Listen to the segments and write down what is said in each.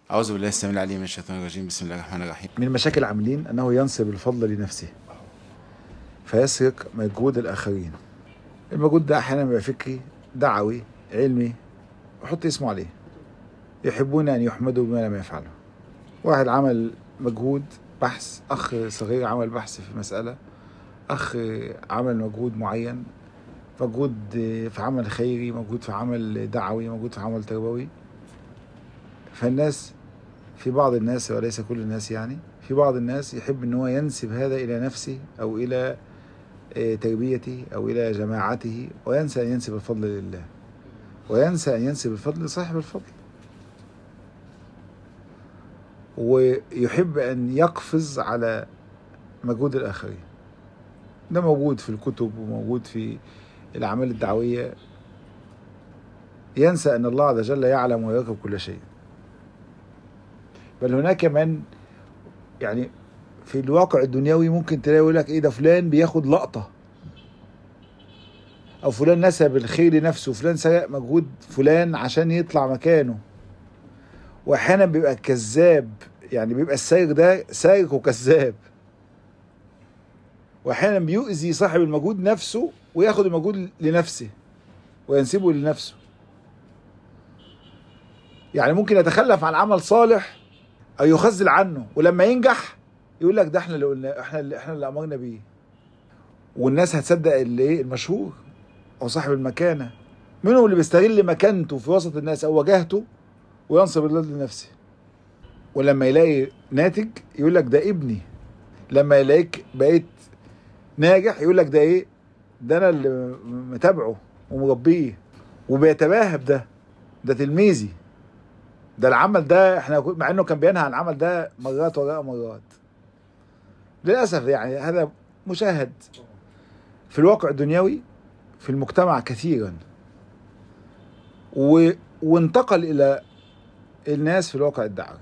أعوذ بالله السميع العليم من الشيطان الرجيم بسم الله الرحمن الرحيم من مشاكل العاملين أنه ينسب الفضل لنفسه فيسرق مجهود الآخرين المجهود ده أحيانا بيبقى فكري دعوي علمي وحط اسمه عليه يحبون أن يحمدوا بما لم يفعلوا واحد عمل مجهود بحث أخ صغير عمل بحث في مسألة أخ عمل مجهود معين مجهود في عمل خيري مجهود في عمل دعوي مجهود في عمل تربوي فالناس في بعض الناس وليس كل الناس يعني في بعض الناس يحب ان هو ينسب هذا الى نفسه او الى تربيته او الى جماعته وينسى ان ينسب الفضل لله وينسى ان ينسب الفضل لصاحب الفضل ويحب ان يقفز على مجهود الاخرين ده موجود في الكتب وموجود في الاعمال الدعويه ينسى ان الله عز وجل يعلم ويراقب كل شيء بل هناك من يعني في الواقع الدنيوي ممكن تلاقي يقول لك ايه ده فلان بياخد لقطه او فلان نسب الخير لنفسه فلان سرق مجهود فلان عشان يطلع مكانه واحيانا بيبقى كذاب يعني بيبقى السارق ده سارق وكذاب واحيانا بيؤذي صاحب المجهود نفسه وياخد المجهود لنفسه وينسبه لنفسه يعني ممكن يتخلف عن عمل صالح او يخزل عنه ولما ينجح يقول لك ده احنا اللي قلنا احنا اللي احنا اللي امرنا بيه والناس هتصدق اللي ايه المشهور او صاحب المكانه منهم اللي بيستغل مكانته في وسط الناس او وجاهته وينصب الله لنفسه ولما يلاقي ناتج يقول لك ده ابني لما يلاقيك بقيت ناجح يقول لك ده ايه ده انا اللي متابعه ومربيه وبيتباهى بده ده تلميذي ده العمل ده احنا مع انه كان بينهى عن العمل ده مرات وراء مرات للاسف يعني هذا مشاهد في الواقع الدنيوي في المجتمع كثيرا و... وانتقل الى الناس في الواقع الدعوي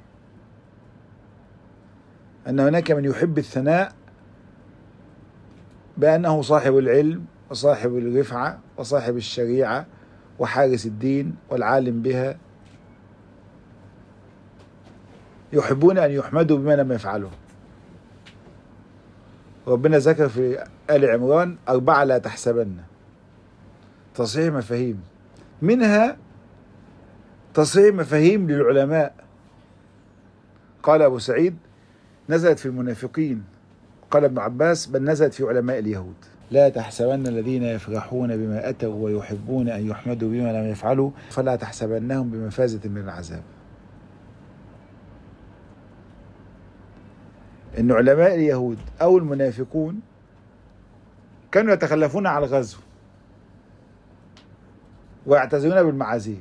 ان هناك من يحب الثناء بانه صاحب العلم وصاحب الرفعه وصاحب الشريعه وحارس الدين والعالم بها يحبون أن يحمدوا بما لم يفعلوا ربنا ذكر في آل عمران أربعة لا تحسبن تصحيح مفاهيم منها تصحيح مفاهيم للعلماء قال أبو سعيد نزلت في المنافقين قال ابن عباس بل نزلت في علماء اليهود لا تحسبن الذين يفرحون بما أتوا ويحبون أن يحمدوا بما لم يفعلوا فلا تحسبنهم بمفازة من العذاب ان علماء اليهود او المنافقون كانوا يتخلفون على الغزو ويعتزلون بالمعازير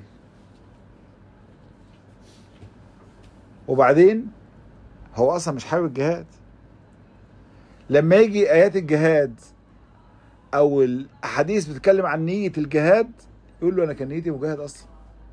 وبعدين هو اصلا مش حابب الجهاد لما يجي ايات الجهاد او الاحاديث بتتكلم عن نيه الجهاد يقول له انا كان نيتي مجاهد اصلا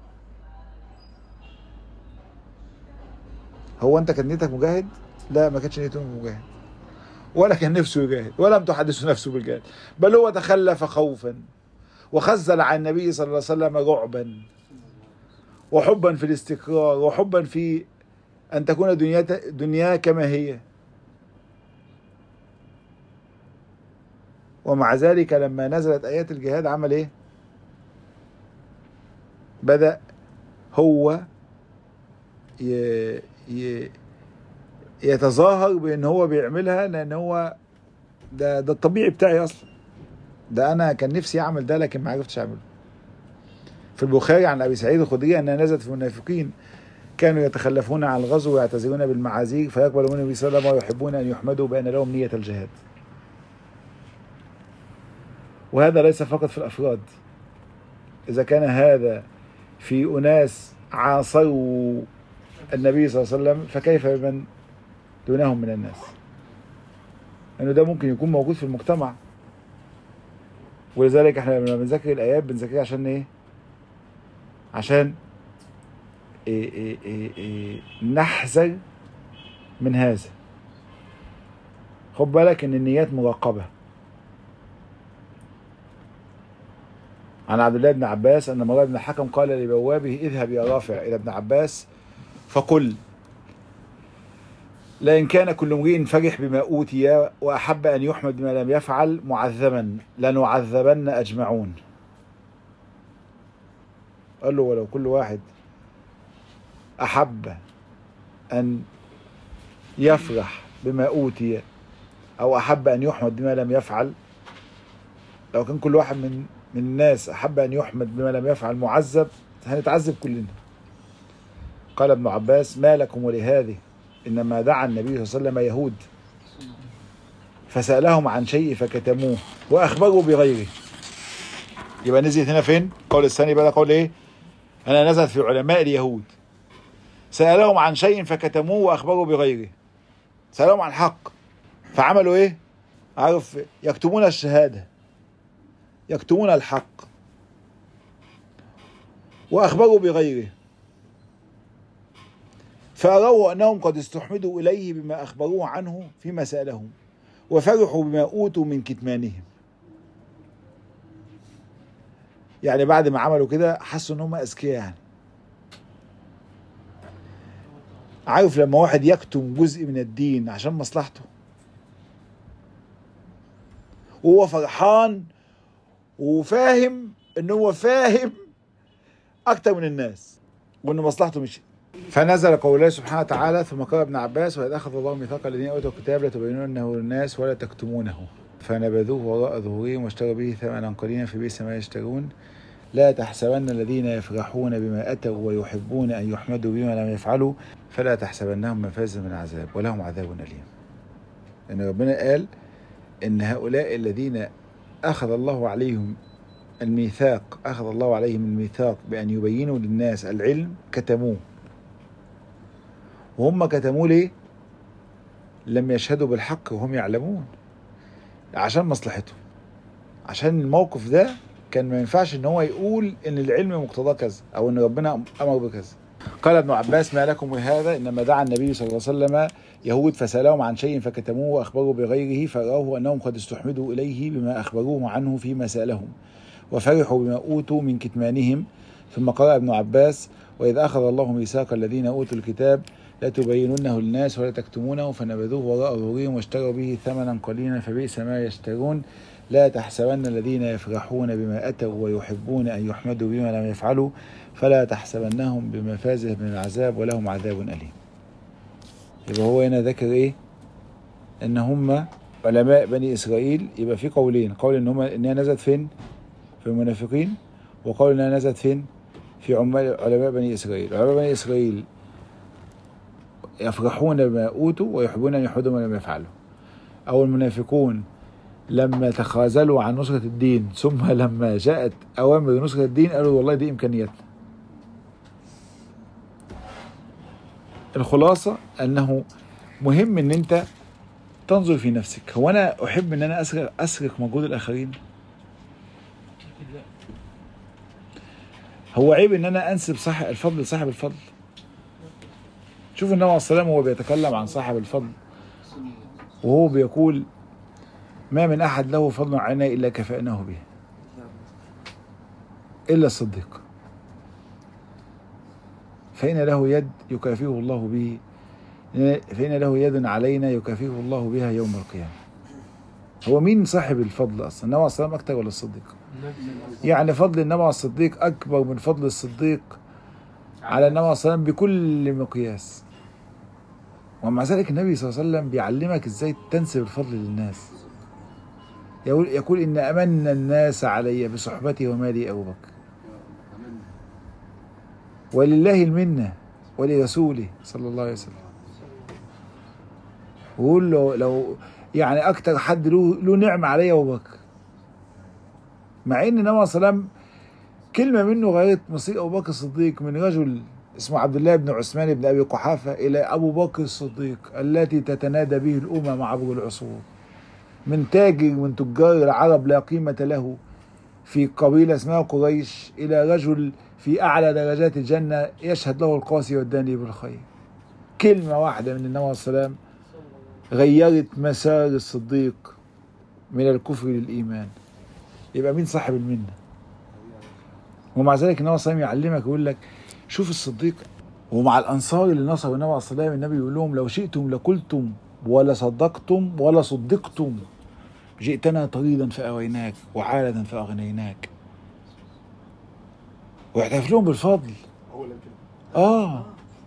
هو انت كان نيتك مجاهد لا ما كانتش نيته مجاهد ولا كان نفسه يجاهد ولم تحدث نفسه بالجهاد بل هو تخلف خوفا وخزل عن النبي صلى الله عليه وسلم رعبا وحبا في الاستقرار وحبا في ان تكون دنيا دنيا كما هي ومع ذلك لما نزلت ايات الجهاد عمل ايه بدا هو ي... ي... يتظاهر بان هو بيعملها لان هو ده ده الطبيعي بتاعي اصلا ده انا كان نفسي اعمل ده لكن ما عرفتش اعمله في البخاري عن ابي سعيد الخدري انها نزلت في المنافقين كانوا يتخلفون عن الغزو ويعتذرون بالمعازير فيقبل النبي صلى الله عليه وسلم ويحبون ان يحمدوا بان لهم نيه الجهاد وهذا ليس فقط في الافراد اذا كان هذا في اناس عاصروا النبي صلى الله عليه وسلم فكيف بمن دونهم من الناس انه ده ممكن يكون موجود في المجتمع ولذلك احنا لما بنذاكر الايات بنذاكرها عشان ايه عشان إيه إيه إيه إيه نحذر من هذا خد بالك ان النيات مراقبه عن عبد الله بن عباس ان مراد بن الحكم قال لبوابه اذهب يا رافع الى ابن عباس فقل لئن كان كل امرئ فرح بما اوتي واحب ان يحمد بما لم يفعل معذبا لنعذبن اجمعون قال له ولو كل واحد احب ان يفرح بما اوتي او احب ان يحمد بما لم يفعل لو كان كل واحد من من الناس احب ان يحمد بما لم يفعل معذب هنتعذب كلنا قال ابن عباس ما لكم ولهذه انما دعا النبي صلى الله عليه وسلم يهود فسالهم عن شيء فكتموه واخبروا بغيره يبقى نزلت هنا فين؟ قول الثاني بقى قول ايه؟ انا نزلت في علماء اليهود سالهم عن شيء فكتموه واخبروا بغيره سالهم عن حق فعملوا ايه؟ عارف يكتمون الشهاده يكتمون الحق واخبروا بغيره فأروه أنهم قد استحمدوا إليه بما أخبروه عنه فيما سألهم وفرحوا بما أوتوا من كتمانهم يعني بعد ما عملوا كده حسوا ان هم اذكياء يعني عارف لما واحد يكتم جزء من الدين عشان مصلحته وهو فرحان وفاهم ان هو فاهم اكتر من الناس وان مصلحته مش فنزل قول الله سبحانه وتعالى ثم قال ابن عباس واذ اخذ الله ميثاق الذين اوتوا الكتاب لتبينونه للناس ولا تكتمونه فنبذوه وراء ظهورهم واشتروا به ثمنا قليلا في بئس ما يشترون لا تحسبن الذين يفرحون بما اتوا ويحبون ان يحمدوا بما لم يفعلوا فلا تحسبنهم مفازا من عذاب ولهم عذاب اليم. ان ربنا قال ان هؤلاء الذين اخذ الله عليهم الميثاق اخذ الله عليهم الميثاق بان يبينوا للناس العلم كتموه وهم كتموه ليه؟ لم يشهدوا بالحق وهم يعلمون عشان مصلحتهم عشان الموقف ده كان ما ينفعش ان هو يقول ان العلم مقتضاه كذا او ان ربنا امر بكذا قال ابن عباس ما لكم بهذا انما دعا النبي صلى الله عليه وسلم يهود فسالهم عن شيء فكتموه واخبروا بغيره فراه انهم قد استحمدوا اليه بما اخبروه عنه فيما سالهم وفرحوا بما اوتوا من كتمانهم ثم قال ابن عباس واذا اخذ الله ميثاق الذين اوتوا الكتاب لتبيننه للناس ولا تكتمونه فنبذوه وراء ظهورهم واشتروا به ثمنا قليلا فبئس ما يشترون لا تحسبن الذين يفرحون بما اتوا ويحبون ان يحمدوا بما لم يفعلوا فلا تحسبنهم بمفازه من العذاب ولهم عذاب اليم. يبقى هو هنا ذكر ايه؟ ان هم علماء بني اسرائيل يبقى في قولين، قول ان هم انها نزلت فين؟ في المنافقين وقول انها نزلت فين؟ في عمال علماء بني اسرائيل، علماء بني اسرائيل يفرحون بما اوتوا ويحبون ان يحمدوا ما لم يفعلوا. او المنافقون لما تخاذلوا عن نصرة الدين ثم لما جاءت أوامر نصرة الدين قالوا والله دي إمكانياتنا الخلاصة أنه مهم أن أنت تنظر في نفسك هو أنا أحب أن أنا أسرق, أسرق مجهود الآخرين هو عيب أن أنا أنسب صاحب الفضل لصاحب الفضل شوف النبي عليه الصلاة والسلام وهو بيتكلم عن صاحب الفضل وهو بيقول ما من أحد له فضل علينا إلا كفأناه به إلا الصديق فإن له يد يكافئه الله به فإن له يد علينا يكافئه الله بها يوم القيامة هو مين صاحب الفضل أصلا النبي عليه الصلاة أكتر ولا الصديق يعني فضل النبي عليه الصديق أكبر من فضل الصديق على النبي عليه الصلاة بكل مقياس ومع ذلك النبي صلى الله عليه وسلم بيعلمك ازاي تنسب الفضل للناس يقول, يقول إن أمن الناس علي بصحبتي ومالي أبو بكر ولله المنة ولرسوله صلى الله عليه وسلم وقول له لو يعني أكتر حد له, له نعمة علي أبو بكر مع إن النبي صلى الله عليه وسلم كلمة منه غيرت مصير أبو بكر الصديق من رجل اسمه عبد الله بن عثمان بن أبي قحافة إلى أبو بكر الصديق التي تتنادى به الأمم عبر العصور من تاجر من تجار العرب لا قيمة له في قبيلة اسمها قريش إلى رجل في أعلى درجات الجنة يشهد له القاسي والداني بالخير كلمة واحدة من النبي عليه السلام غيرت مسار الصديق من الكفر للإيمان يبقى مين صاحب المنة ومع ذلك النبي صلى الله عليه وسلم يعلمك يقول لك شوف الصديق ومع الانصار اللي نصروا النبي عليه الصلاه والسلام النبي يقول لهم لو شئتم لقلتم ولا صدقتم ولا صدقتم جئتنا طريدا فاويناك وعالدا فاغنيناك ويحتفل لهم بالفضل هو اللي كده اه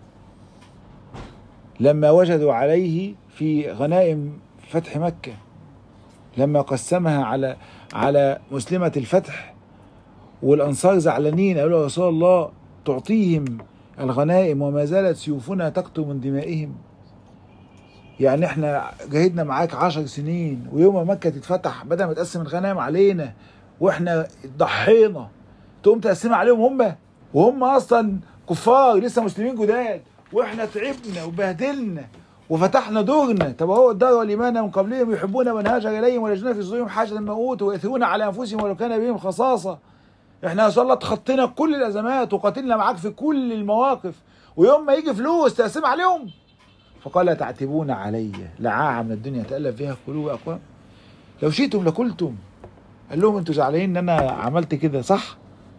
لما وجدوا عليه في غنائم فتح مكة لما قسمها على على مسلمة الفتح والأنصار زعلانين قالوا يا رسول الله تعطيهم الغنائم وما زالت سيوفنا تقطر من دمائهم يعني احنا جاهدنا معاك عشر سنين ويوم ما مكة تتفتح بدل ما تقسم الغنائم علينا واحنا ضحينا تقوم تقسمها عليهم هم وهم اصلا كفار لسه مسلمين جداد واحنا تعبنا وبهدلنا وفتحنا دورنا طب هو الدار والايمان من قبلهم يحبون من هاجر اليهم ولا يجدون في صدورهم حاجه مما اوتوا ويؤثرون على انفسهم ولو كان بهم خصاصه احنا يا رسول الله تخطينا كل الازمات وقاتلنا معاك في كل المواقف ويوم ما يجي فلوس تقسم عليهم فقال تعتبون علي لعاعة من الدنيا تألف فيها قلوب أقوام لو شئتم لقلتم قال لهم انتوا زعلانين ان انا عملت كده صح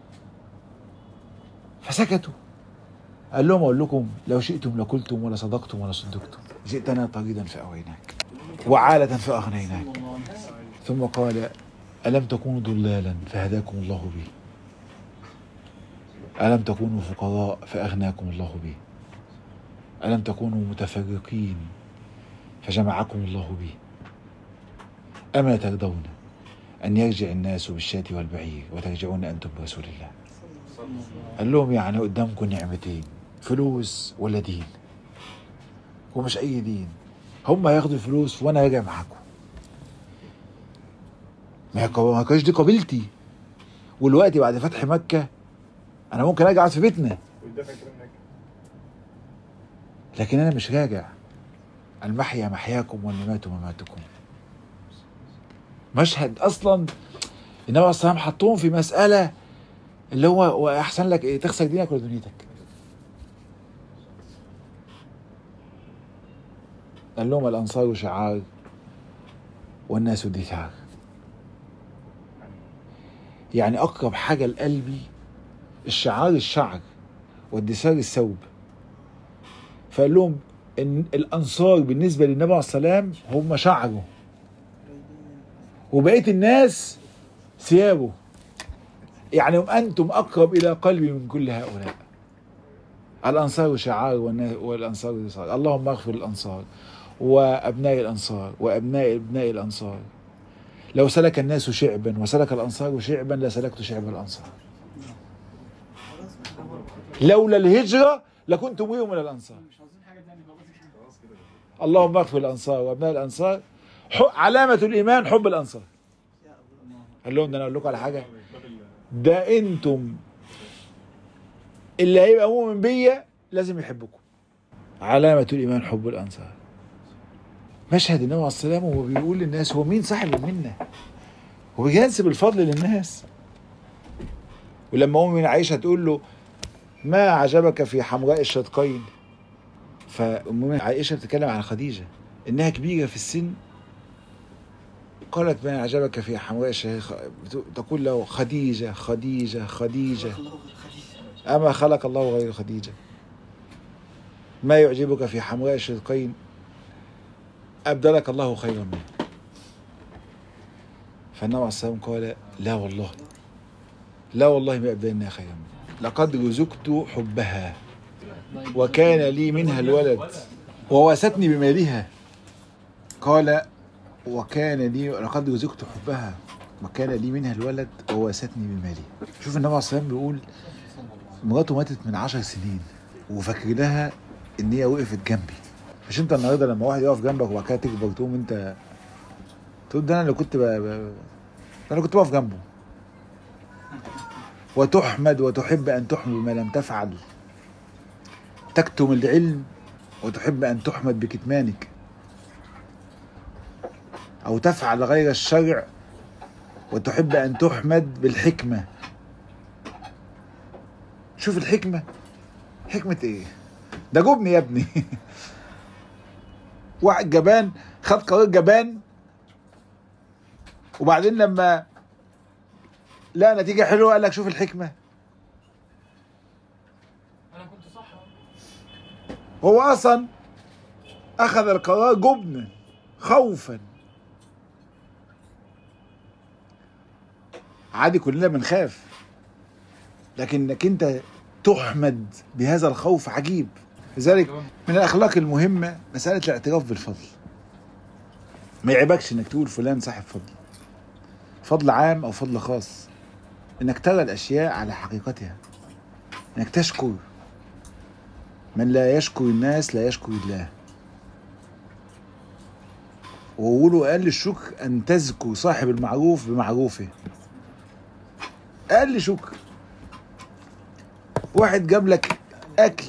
فسكتوا قال لهم اقول لكم لو شئتم لقلتم ولا صدقتم ولا صدقتم جئتنا طريدا فاويناك وعالة فاغنيناك ثم قال الم تكونوا ضلالا فهداكم الله به الم تكونوا فقراء فاغناكم الله به الم تكونوا متفرقين فجمعكم الله به اما ترضون ان يرجع الناس بالشاة والبعير وترجعون انتم برسول الله قال لهم يعني قدامكم نعمتين فلوس ولا دين ومش اي دين هم هياخدوا الفلوس وانا راجع معاكم ما هي ما كانش دي قبيلتي والوقت بعد فتح مكه انا ممكن اجي اقعد في بيتنا ويدافع كده هناك لكن انا مش راجع المحيا محياكم والممات مماتكم مشهد اصلا النبي عليه الصلاه والسلام حطهم في مساله اللي هو واحسن لك ايه تخسر دينك ولا دنيتك قال لهم الانصار شعار والناس دثار يعني اقرب حاجه لقلبي الشعار الشعر والدثار الثوب فقال لهم ان الانصار بالنسبه للنبي عليه السلام هم شعره وبقيه الناس ثيابه يعني انتم اقرب الى قلبي من كل هؤلاء الانصار شعار والنا- والانصار دثار اللهم اغفر الانصار وابناء الانصار وابناء ابناء الانصار لو سلك الناس شعبا وسلك الانصار شعبا لسلكت شعب الانصار لولا الهجره لكنت مريم من الانصار اللهم اغفر الانصار وابناء الانصار ح- علامه الايمان حب الانصار قال لهم ده انا اقول لكم على حاجه ده انتم اللي هيبقى مؤمن بيا لازم يحبكم علامة الإيمان حب الأنصار مشهد النبي عليه السلام وهو بيقول للناس هو مين صاحب المنة هو بينسب الفضل للناس ولما أم من عائشة تقول له ما عجبك في حمراء الشدقين فأم من عائشة بتتكلم عن خديجة إنها كبيرة في السن قالت ما عجبك في حمراء الشيخ تقول له خديجة خديجة خديجة أما خلق الله غير خديجة ما يعجبك في حمراء الشدقين أبدلك الله خيرا منه فالنبي عليه الصلاة والسلام قال لا والله لا والله ما أبدلنا خيرا منه لقد رزقت حبها وكان لي منها الولد وواستني بمالها قال وكان لي لقد رزقت حبها وكان لي منها الولد وواستني بمالها شوف النبي عليه الصلاة والسلام بيقول مراته ماتت من عشر سنين وفاكر لها ان هي وقفت جنبي مش انت النهارده لما واحد يقف جنبك وبعد كده تكبر تقوم انت تقول ده انا اللي كنت ب... ب... ده انا كنت بقف جنبه وتحمد وتحب ان تحمد بما لم تفعل تكتم العلم وتحب ان تحمد بكتمانك او تفعل غير الشرع وتحب ان تحمد بالحكمه شوف الحكمه حكمه ايه ده جبني يا ابني واحد جبان خد قرار جبان وبعدين لما لا نتيجة حلوة قال لك شوف الحكمة انا كنت صح هو اصلا اخذ القرار جبنا خوفا عادي كلنا بنخاف لكنك انت تحمد بهذا الخوف عجيب لذلك من الاخلاق المهمه مساله الاعتراف بالفضل ما يعيبكش انك تقول فلان صاحب فضل فضل عام او فضل خاص انك ترى الاشياء على حقيقتها انك تشكر من لا يشكر الناس لا يشكر الله وقولوا اقل الشكر ان تذكر صاحب المعروف بمعروفه اقل شكر واحد جاب لك اكل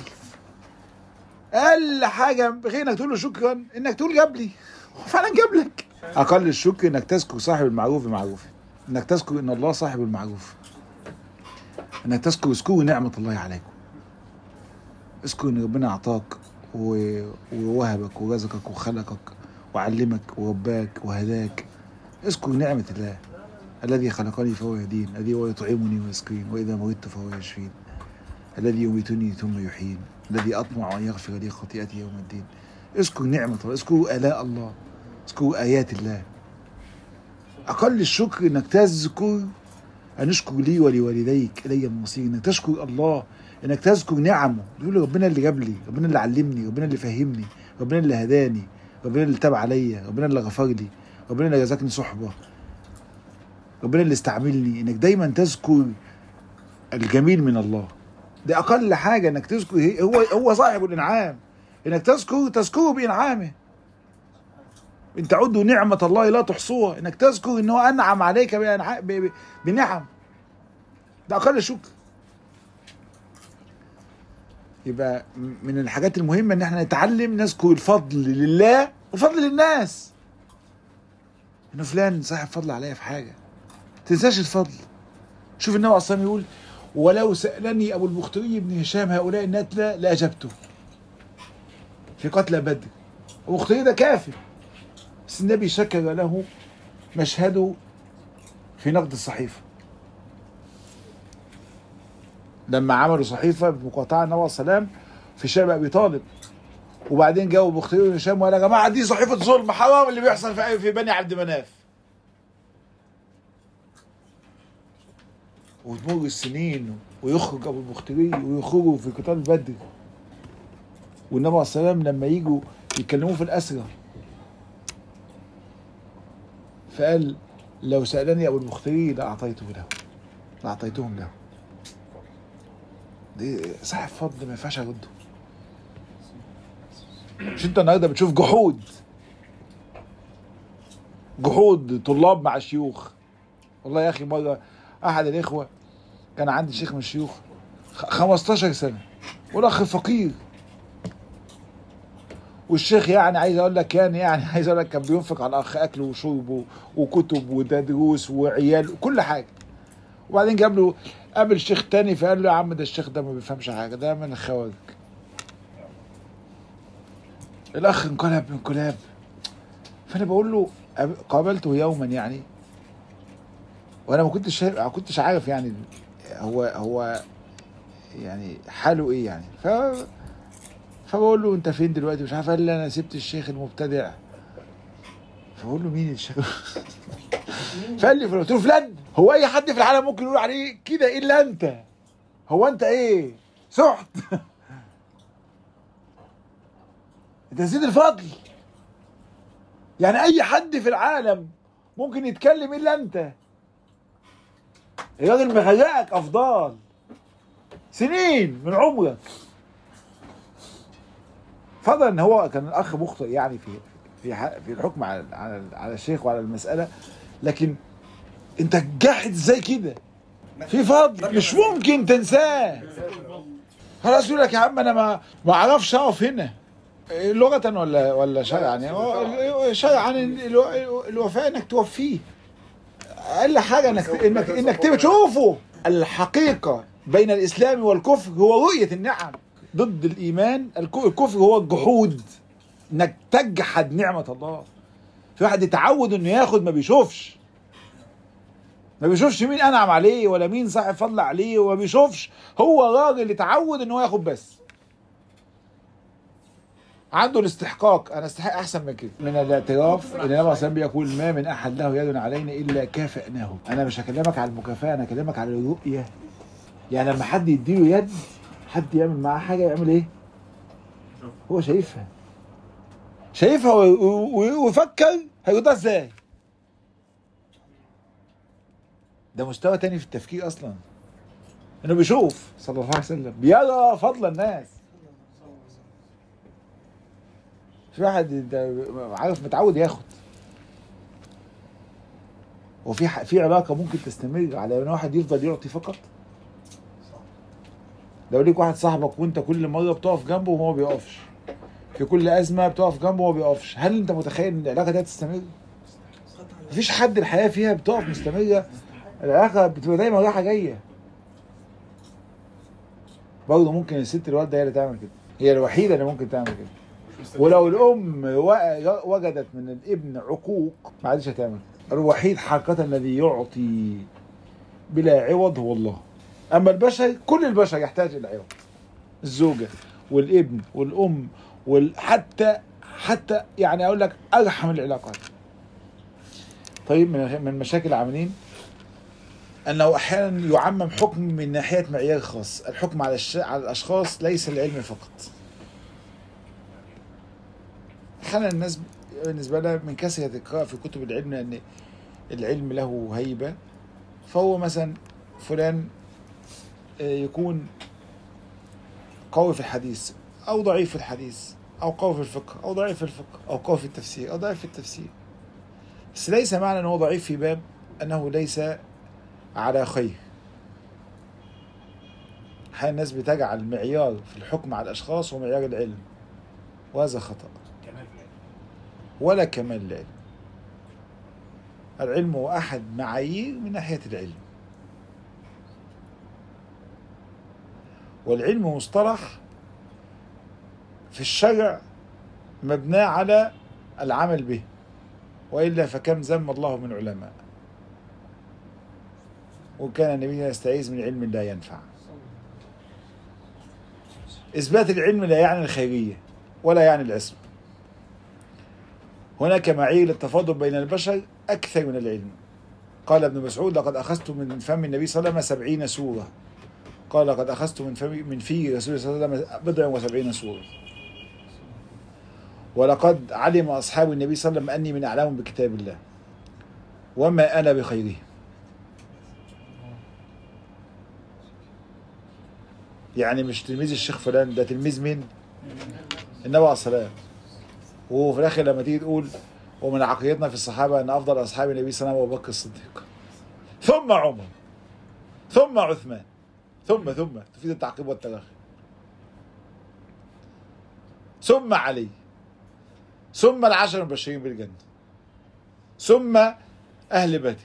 اقل حاجه غير انك تقول له شكرا انك تقول جاب لي هو فعلا جاب لك اقل الشكر انك تذكر صاحب المعروف بمعروفه انك تذكر ان الله صاحب المعروف انك تذكر اذكروا نعمه الله عليكم اذكر ان ربنا اعطاك و- ووهبك ورزقك وخلقك وعلمك ورباك وهداك اذكر نعمه الله الذي خلقني فهو يهدين الذي هو يطعمني ويسقين واذا مرضت فهو يشفين الذي يميتني ثم يحيين الذي اطمع ان يغفر لي خطيئتي يوم الدين اذكر نعمه الله اذكر الاء الله اذكر ايات الله اقل الشكر انك تذكر ان اشكر لي ولوالديك الي المصير انك تشكر الله انك تذكر نعمه تقول ربنا اللي جاب لي ربنا اللي علمني ربنا اللي فهمني ربنا اللي هداني ربنا اللي تاب عليا ربنا اللي غفر لي ربنا اللي رزقني صحبه ربنا اللي استعملني انك دايما تذكر الجميل من الله دي اقل حاجه انك تذكر هي- هو هو صاحب الانعام انك تذكر تذكره بانعامه ان تعدوا نعمه الله لا تحصوها انك تذكر ان هو انعم عليك بأنع- ب- ب- بنعم ده اقل شكر يبقى م- من الحاجات المهمه ان احنا نتعلم نذكر الفضل لله والفضل للناس انه فلان صاحب فضل عليا في حاجه تنساش الفضل شوف النبي اصلا يقول ولو سالني ابو البختري بن هشام هؤلاء النتلى لاجبته في قتل بدر ابو البختري ده كافر بس النبي شكر له مشهده في نقد الصحيفه لما عملوا صحيفه بمقاطعه النبي عليه السلام في شارع ابي طالب وبعدين جاوا بختار بن هشام وقال يا جماعه دي صحيفه ظلم حرام اللي بيحصل في في بني عبد مناف وتمر السنين ويخرج ابو البختري ويخرجوا في قتال بدر والنبي عليه السلام لما يجوا يتكلموا في الاسرى فقال لو سالني ابو البختري لاعطيته له لاعطيتهم له دي صاحب فضل ما ينفعش ارده مش انت النهارده بتشوف جحود جحود طلاب مع شيوخ والله يا اخي مره احد الاخوه كان عندي شيخ من الشيوخ خ- 15 سنه والاخ فقير والشيخ يعني عايز اقول لك كان يعني عايز اقول لك كان بينفق على الاخ اكله وشربه وكتب ودروس وعيال وكل حاجه وبعدين جاب له قابل شيخ تاني فقال له يا عم ده الشيخ ده ما بيفهمش حاجه ده من الخوارج الاخ انقلب انقلاب فانا بقول له قاب- قابلته يوما يعني وانا ما كنتش شايف- ما كنتش عارف يعني هو هو يعني حاله ايه يعني ف فبقول له انت فين دلوقتي مش عارف قال لي انا سبت الشيخ المبتدع فبقول له مين الشيخ فقال لي قلت له فلان هو اي حد في العالم ممكن يقول عليه كده الا انت هو انت ايه سحت انت زيد الفضل يعني اي حد في العالم ممكن يتكلم الا انت الراجل مغرقك افضال سنين من عمرك فضلا ان هو كان الاخ مخطئ يعني في في ح- في الحكم على على على الشيخ وعلى المساله لكن انت جاحد ازاي كده في فضل مش ممكن تنساه خلاص يقول لك يا عم انا ما ما اعرفش اقف هنا إيه، لغة ولا ولا شرعا يعني هو شرعا الو- الوفاء انك توفيه اقل حاجه انك انك انك تشوفه الحقيقه بين الاسلام والكفر هو رؤيه النعم ضد الايمان الك- الكفر هو الجحود انك تجحد نعمه الله في واحد يتعود انه ياخد ما بيشوفش ما بيشوفش مين انعم عليه ولا مين صاحب فضل عليه وما بيشوفش هو راجل اتعود ان هو ياخد بس عنده الاستحقاق انا استحق احسن من كده من الاعتراف ان النبي صلى الله عليه وسلم يقول ما من احد له يد علينا الا كافئناه انا مش هكلمك على المكافاه انا هكلمك على الرؤيه يعني لما حد يديله يد حد يعمل معاه حاجه يعمل ايه هو شايفها شايفها و- و- ويفكر هيرضى ازاي ده مستوى تاني في التفكير اصلا انه بيشوف صلى الله عليه وسلم بيرى فضل الناس في واحد انت عارف متعود ياخد وفي ح- في علاقه ممكن تستمر على ان واحد يفضل يعطي فقط لو ليك واحد صاحبك وانت كل مره بتقف جنبه وهو ما بيقفش في كل ازمه بتقف جنبه وهو ما بيقفش هل انت متخيل ان العلاقه دي هتستمر مفيش حد الحياه فيها بتقف مستمره العلاقه بتبقى دايما رايحه جايه برضه ممكن الست الوالده هي اللي تعمل كده هي الوحيده اللي ممكن تعمل كده ولو الام و- وجدت من الابن عقوق ما عادش هتعمل الوحيد حقيقه الذي يعطي بلا عوض هو الله اما البشر كل البشر يحتاج الى عوض الزوجه والابن والام وحتى حتى يعني اقول لك ارحم العلاقات طيب من من مشاكل العاملين انه احيانا يعمم حكم من ناحيه معيار خاص الحكم على الش... على الاشخاص ليس العلم فقط احيانا الناس بالنسبه لها من كثره القراءه في كتب العلم لان العلم له هيبه فهو مثلا فلان آه، يكون قوي في الحديث او ضعيف في الحديث او قوي في الفقه او ضعيف في الفقه او قوي في التفسير او ضعيف في التفسير بس ليس معنى انه ضعيف في باب انه ليس على خير احيانا الناس بتجعل معيار في الحكم على الاشخاص هو معيار العلم وهذا خطأ ولا كمال العلم العلم هو احد معايير من ناحيه العلم والعلم مصطلح في الشرع مبنى على العمل به والا فكم ذم الله من علماء وكان النبي يستعيذ من علم لا ينفع اثبات العلم لا يعني الخيريه ولا يعني العصمه هناك معايير للتفاضل بين البشر اكثر من العلم قال ابن مسعود لقد اخذت من فم النبي صلى الله عليه وسلم سبعين سوره قال لقد اخذت من فم من في رسول الله صلى الله عليه وسلم بضع وسبعين سوره ولقد علم اصحاب النبي صلى الله عليه وسلم اني من اعلام بكتاب الله وما انا بخيرهم يعني مش تلميذ الشيخ فلان ده تلميذ مين؟ النبي عليه الصلاه وفي الاخر لما تيجي تقول ومن عقيدتنا في الصحابه ان افضل اصحاب النبي صلى الله عليه وسلم ابو بكر الصديق ثم عمر ثم عثمان ثم ثم تفيد التعقيب والتراخي ثم علي ثم العشر المبشرين بالجنه ثم اهل بدر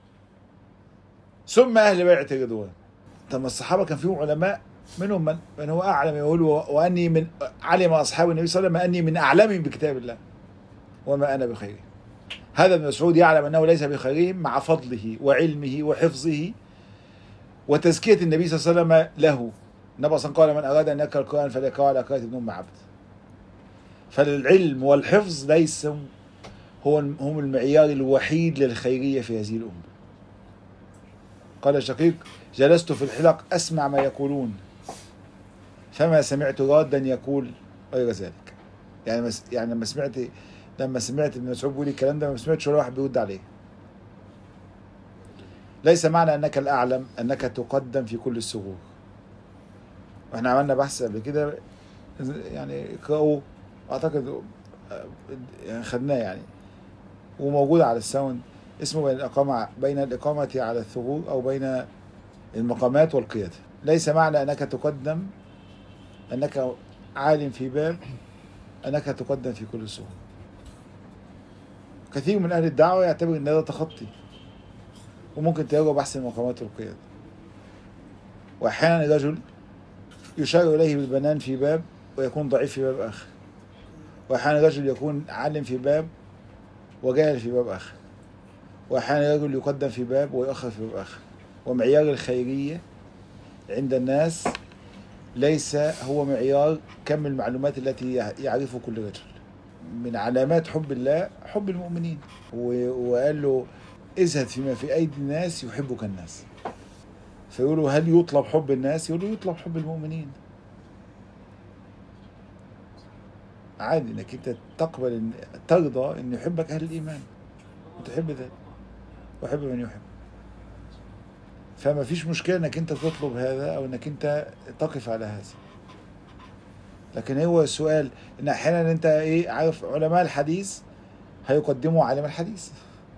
ثم اهل بيعه الرضوان طب ما الصحابه كان فيهم علماء منهم من, من هو اعلم يقول واني من علم اصحاب النبي صلى الله عليه وسلم اني من اعلمهم بكتاب الله وما انا بخيرهم هذا ابن مسعود يعلم انه ليس بخيرهم مع فضله وعلمه وحفظه وتزكيه النبي صلى الله عليه وسلم له النبي صلى الله عليه وسلم قال من اراد ان يقرا القران فليقرا على قراءه ابن ام عبد فالعلم والحفظ ليس هو هم المعيار الوحيد للخيريه في هذه الامه قال شقيق جلست في الحلق اسمع ما يقولون فما سمعت رادا يقول غير ذلك يعني مس يعني لما سمعت لما سمعت ابن مسعود بيقول الكلام ده ما سمعتش ولا واحد بيرد عليه ليس معنى انك الاعلم انك تقدم في كل السرور واحنا عملنا بحث قبل كده يعني اقرأوا اعتقد يعني خدناه يعني وموجود على الساوند اسمه بين الإقامة بين الإقامة على الثغور أو بين المقامات والقيادة ليس معنى أنك تقدم أنك عالم في باب أنك تقدم في كل السهول كثير من أهل الدعوة يعتبر أن هذا تخطي وممكن تراجع بحث المقامات والقيادة وأحيانا الرجل يشار إليه بالبنان في باب ويكون ضعيف في باب آخر وأحيانا الرجل يكون عالم في باب وجاهل في باب آخر وأحيانا الرجل يقدم في باب ويؤخر في باب آخر ومعيار الخيرية عند الناس ليس هو معيار كم المعلومات التي يعرفه كل رجل من علامات حب الله حب المؤمنين و- وقال له اذهب فيما في ايدي الناس يحبك الناس فيقولوا هل يطلب حب الناس يقولوا يطلب حب المؤمنين عادي انك انت تقبل ان ترضى ان يحبك اهل الايمان وتحب ذلك ويحب من يحب فما فيش مشكله انك انت تطلب هذا او انك انت تقف على هذا لكن هو السؤال ان احيانا انت ايه عارف علماء الحديث هيقدموا عالم الحديث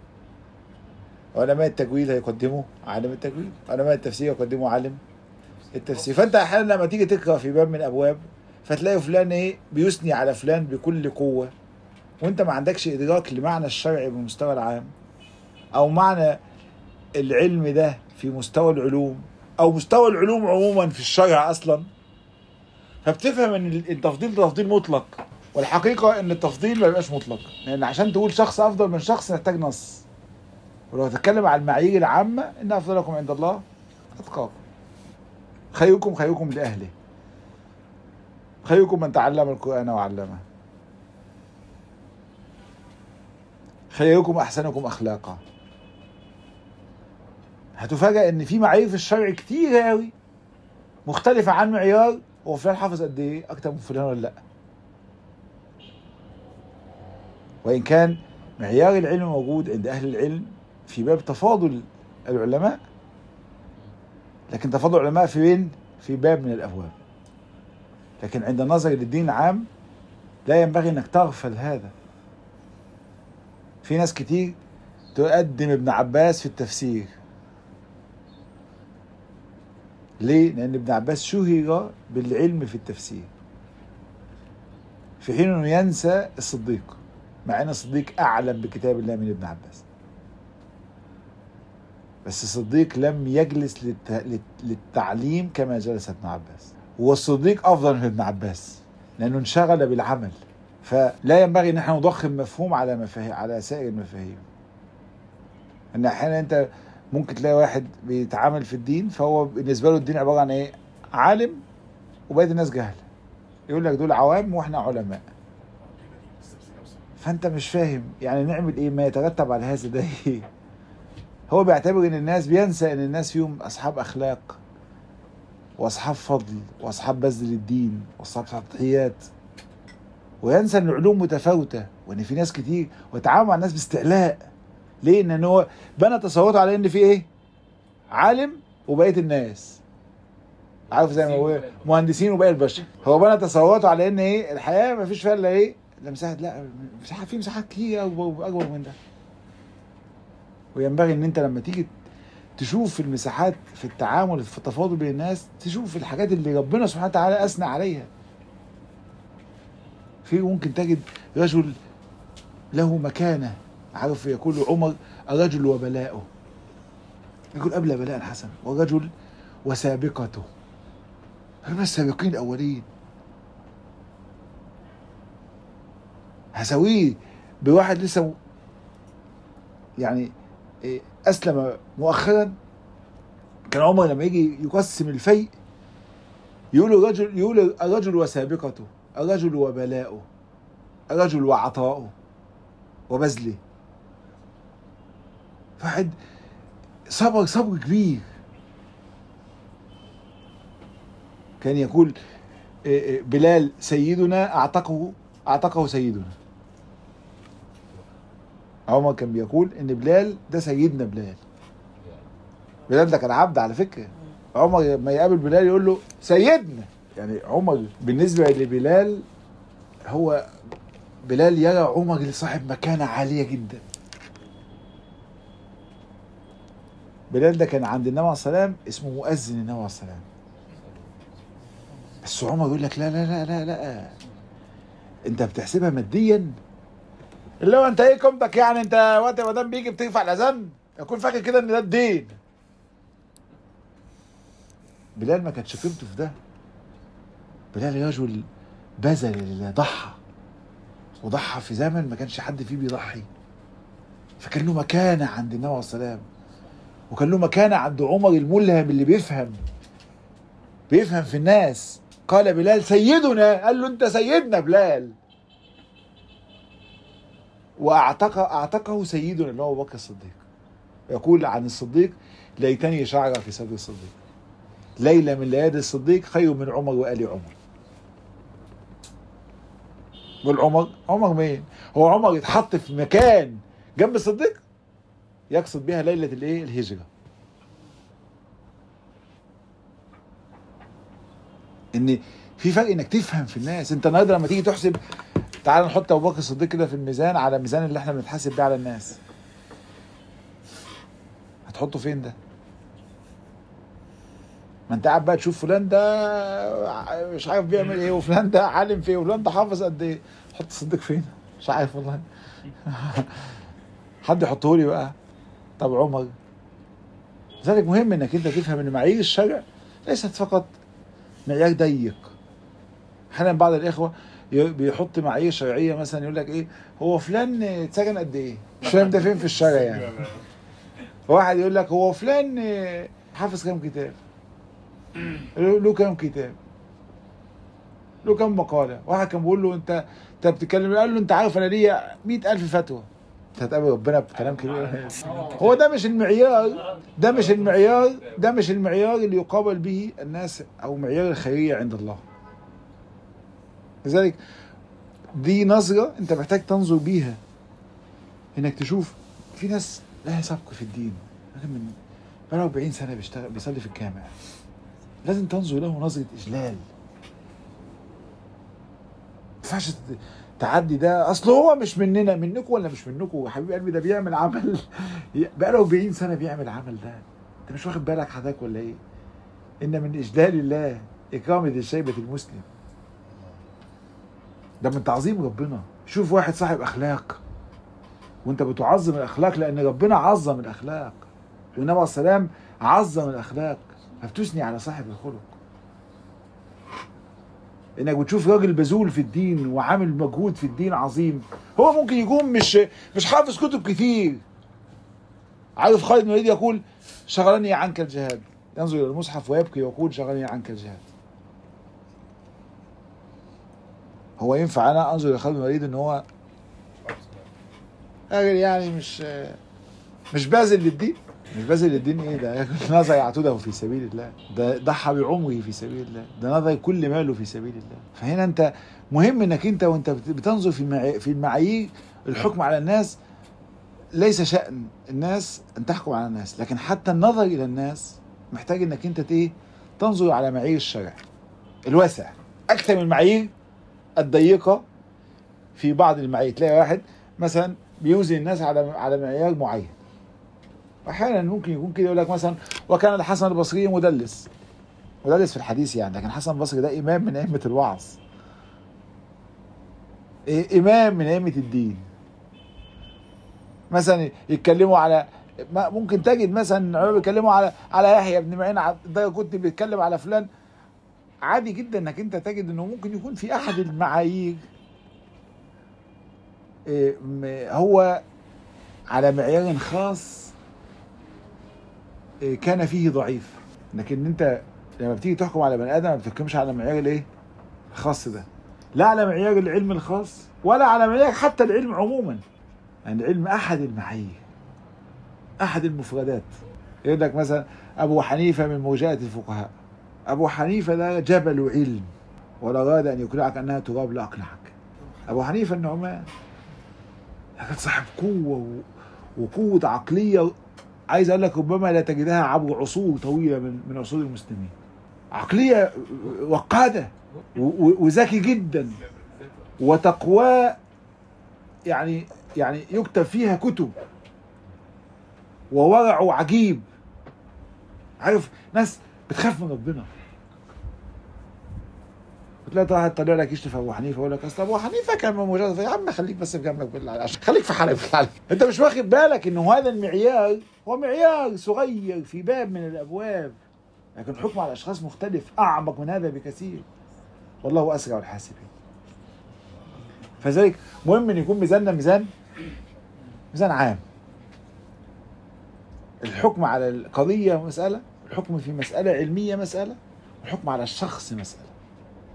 علماء التجويد هيقدموا عالم التجويد علماء التفسير يقدموا عالم التفسير فانت احيانا لما تيجي تقرا في باب من الابواب فتلاقي فلان ايه بيثني على فلان بكل قوه وانت ما عندكش ادراك لمعنى الشرع بالمستوى العام او معنى العلم ده في مستوى العلوم او مستوى العلوم عموما في الشرع اصلا فبتفهم ان التفضيل ده تفضيل مطلق والحقيقه ان التفضيل ما بيبقاش مطلق لان عشان تقول شخص افضل من شخص محتاج نص ولو هتتكلم عن المعايير العامه ان افضلكم عند الله اتقاكم خيركم خيركم لاهله خيركم من تعلم القران وعلمه خيركم احسنكم اخلاقا هتفاجأ ان في معايير في الشرع كتير قوي مختلفة عن معيار هو فلان حافظ قد ايه اكتر من فلان ولا لا وان كان معيار العلم موجود عند اهل العلم في باب تفاضل العلماء لكن تفاضل العلماء في وين في باب من الابواب لكن عند النظر للدين العام لا ينبغي انك تغفل هذا في ناس كتير تقدم ابن عباس في التفسير ليه؟ لأن ابن عباس شهر بالعلم في التفسير في حين انه ينسى الصديق مع ان الصديق اعلم بكتاب الله من ابن عباس بس الصديق لم يجلس للت... للت- للتعليم كما جلس ابن عباس والصديق افضل من ابن عباس لانه انشغل بالعمل فلا ينبغي ان احنا نضخم مفهوم على مفاهيم على سائر المفاهيم ان احيانا انت ممكن تلاقي واحد بيتعامل في الدين فهو بالنسبه له الدين عباره عن ايه عالم وبقيه الناس جهل يقول لك دول عوام واحنا علماء فانت مش فاهم يعني نعمل ايه ما يترتب على هذا ده ايه هو بيعتبر ان الناس بينسى ان الناس فيهم اصحاب اخلاق واصحاب فضل واصحاب بذل الدين واصحاب تضحيات وينسى ان العلوم متفاوته وان في ناس كتير ويتعامل مع الناس باستعلاء ليه؟ لان هو بنى تصوراته على ان في ايه؟ عالم وبقيه الناس عارف زي ما هو مهندسين وباقي البشر هو بنى تصوراته على ان ايه؟ الحياه ما فيش فيها الا ايه؟ لا مساحه لا مساحه في مساحات كتير اكبر اكبر من ده وينبغي ان انت لما تيجي تشوف المساحات في التعامل في التفاضل بين الناس تشوف الحاجات اللي ربنا سبحانه وتعالى اثنى عليها في ممكن تجد رجل له مكانه عارف يقول عمر الرجل وبلاؤه يقول قبل بلاء الحسن والرجل وسابقته هم السابقين الاولين هسويه بواحد لسه م- يعني إيه، اسلم مؤخرا كان عمر لما يجي يقسم الفيء يقول الرجل يقول الرجل وسابقته الرجل وبلاؤه الرجل وعطاؤه وبذله واحد صبر صبر كبير كان يقول إيه، إيه، بلال سيدنا اعتقه اعتقه سيدنا عمر كان بيقول ان بلال ده سيدنا بلال بلال ده كان عبد على فكره عمر لما يقابل بلال يقول له سيدنا يعني عمر بالنسبه لبلال هو بلال يرى عمر صاحب مكانه عاليه جدا بلال ده كان عند النبي عليه السلام اسمه مؤذن النبي عليه السلام بس عمر يقول لك لا لا لا لا لا انت بتحسبها ماديا اللي هو انت ايه قيمتك يعني انت وقت ما دام بيجي بترفع الاذان يكون فاكر كده ان ده الدين بلال ما كانتش قيمته في ده بلال رجل بذل لله ضحى وضحى في زمن ما كانش حد فيه بيضحي فكان له مكانه عند النبي عليه السلام وكان له مكانه عند عمر الملهم اللي بيفهم بيفهم في الناس قال بلال سيدنا قال له انت سيدنا بلال واعتق اعتقه سيدنا اللي هو ابو بكر الصديق يقول عن الصديق ليتني شعر في صدر الصديق ليلة من ليالي الصديق خير من عمر وآل عمر قول عمر عمر مين هو عمر يتحط في مكان جنب الصديق يقصد بها ليلة الايه الهجرة ان في فرق انك تفهم في الناس انت النهارده لما تيجي تحسب تعال نحط ابو بكر الصديق كده في الميزان على الميزان اللي احنا بنتحاسب بيه على الناس هتحطه فين ده ما انت قاعد بقى تشوف فلان ده مش عارف بيعمل ايه وفلان ده عالم في ايه وفلان ده حافظ قد ايه حط الصديق فين مش عارف والله حد يحطه لي بقى طب عمر لذلك مهم انك انت تفهم ان معايير الشرع ليست فقط معيار ضيق احيانا بعض الاخوه ي- بيحط معايير شرعيه مثلا يقول لك ايه هو فلان اتسجن قد ايه مش فاهم ده فين في الشرع يعني واحد يقول لك هو فلان حافظ كام كتاب له له كام كتاب له كام مقالة واحد كان بيقول له انت انت بتتكلم قال له انت عارف انا ليا 100000 فتوى انت هتقابل ربنا بكلام كبير هو ده مش المعيار ده مش المعيار ده مش المعيار اللي يقابل به الناس او معيار الخيرية عند الله لذلك دي نظرة انت محتاج تنظر بيها انك تشوف في ناس لها سبق في الدين راجل من بقاله 40 سنة بيشتغل بيصلي في الجامع لازم تنظر له نظرة إجلال ما ينفعش ت- تعدي ده اصل هو مش مننا منكم ولا مش منكم يا حبيب قلبي ده بيعمل عمل بقاله 40 سنه بيعمل عمل ده انت مش واخد بالك حضرتك ولا ايه؟ ان من اجلال الله اكرام ذي الشيبه المسلم ده من تعظيم ربنا شوف واحد صاحب اخلاق وانت بتعظم الاخلاق لان ربنا عظم الاخلاق والنبي عليه السلام عظم الاخلاق فبتثني على صاحب الخلق انك بتشوف راجل بذول في الدين وعامل مجهود في الدين عظيم هو ممكن يكون مش مش حافظ كتب كتير عارف خالد بن الوليد يقول شغلني عنك الجهاد ينظر الى المصحف ويبكي ويقول شغلني عنك الجهاد هو ينفع انا انظر الى خالد بن الوليد ان هو راجل يعني مش مش باذل للدين مش باذل للدين ايه ده نظر عتوده في سبيل الله ده ضحى بعمره في سبيل الله ده نظر كل ماله في سبيل الله فهنا انت مهم انك انت وانت بت- بتنظر في المعا- في المعايير الحكم على الناس ليس شأن الناس ان تحكم على الناس لكن حتى النظر الى الناس محتاج انك انت ت- ايه تنظر على معايير الشرع الواسع اكثر من المعايير الضيقه في بعض المعايير تلاقي واحد مثلا بيوزن الناس على على معيار معين احيانا ممكن يكون كده يقول لك مثلا وكان الحسن البصري مدلس مدلس في الحديث يعني لكن الحسن البصري ده امام من ائمه الوعظ إيه امام من ائمه الدين مثلا يتكلموا على ما- ممكن تجد مثلا علماء بيتكلموا على على يحيى بن معين ع- ده كنت بيتكلم على فلان عادي جدا انك انت تجد انه ممكن يكون في احد المعايير إيه، م- هو على معيار خاص إيه، كان فيه ضعيف لكن انت لما بتيجي تحكم على بني ادم ما بتحكمش على معيار الايه الخاص ده لا على معيار العلم الخاص ولا على معيار حتى العلم عموما يعني العلم احد المعايير احد المفردات يقول لك مثلا ابو حنيفه من موجات الفقهاء ابو حنيفه ده جبل علم ولا اراد ان يقنعك انها تراب لاقنعك ابو حنيفه النعمان كان صاحب قوه و... وقوه عقليه عايز اقول لك ربما لا تجدها عبر عصور طويله من من عصور المسلمين عقليه وقاده و- و- وذكي جدا وتقواه يعني يعني يكتب فيها كتب وورعه عجيب عارف ناس بتخاف من ربنا بتلاقي واحد طالع لك يشتم في ابو حنيفه يقول لك اصل ابو حنيفه كان من مجرد يا عم خليك بس في جنبك بالله عليك. عشان خليك في حالك بالله عليك. انت مش واخد بالك انه هذا المعيار هو معيار صغير في باب من الابواب لكن حكم على الاشخاص مختلف اعمق من هذا بكثير والله اسرع الحاسبين فذلك مهم ان يكون ميزاننا ميزان ميزان عام الحكم على القضيه مساله الحكم في مساله علميه مساله الحكم على الشخص مساله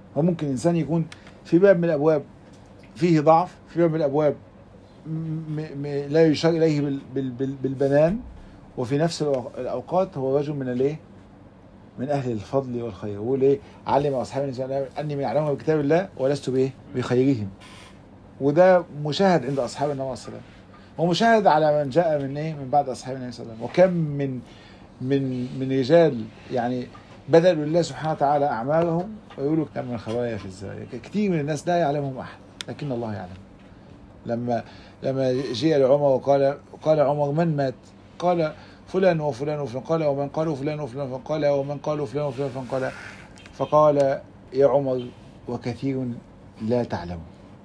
هو ممكن انسان يكون في باب من الابواب فيه ضعف في باب من الابواب م- م- لا يشار اليه بال- بال- بال- بالبنان وفي نفس الأو- الاوقات هو رجل من الايه؟ من اهل الفضل والخير يقول ايه؟ علم اصحاب النبي صلى الله عليه وسلم اني من اعلمهم بكتاب الله ولست بايه؟ بخيرهم وده مشاهد عند اصحاب النبي صلى الله عليه وسلم ومشاهد على من جاء من ايه؟ من بعد اصحاب النبي صلى الله عليه وسلم وكم من من من رجال يعني بذلوا لله سبحانه وتعالى اعمالهم ويقولوا كم من خبايا في الزوايا كثير من الناس لا يعلمهم احد لكن الله يعلم لما لما جاء لعمر وقال قال عمر من مات؟ قال فلان وفلان وفلان قال ومن قالوا فلان وفلان فقال ومن قالوا فلان وفلان فقال فقال يا عمر وكثير لا تعلم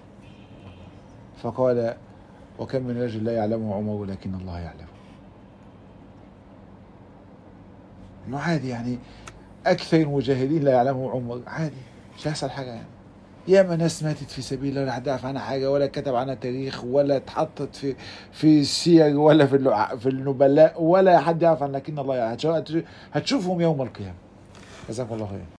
فقال وكم من رجل لا يعلمه عمر ولكن الله يعلم انه عادي يعني اكثر المجاهدين لا يعلمه عمر عادي مش هيحصل حاجه يعني ياما ناس ماتت في سبيل الله ولا حد عرف عنها حاجه ولا كتب عنها تاريخ ولا اتحطت في في السير ولا في اللع- في النبلاء ولا حد يعرف عنها لكن الله يعلم هتشوفهم يوم القيامه جزاكم الله خير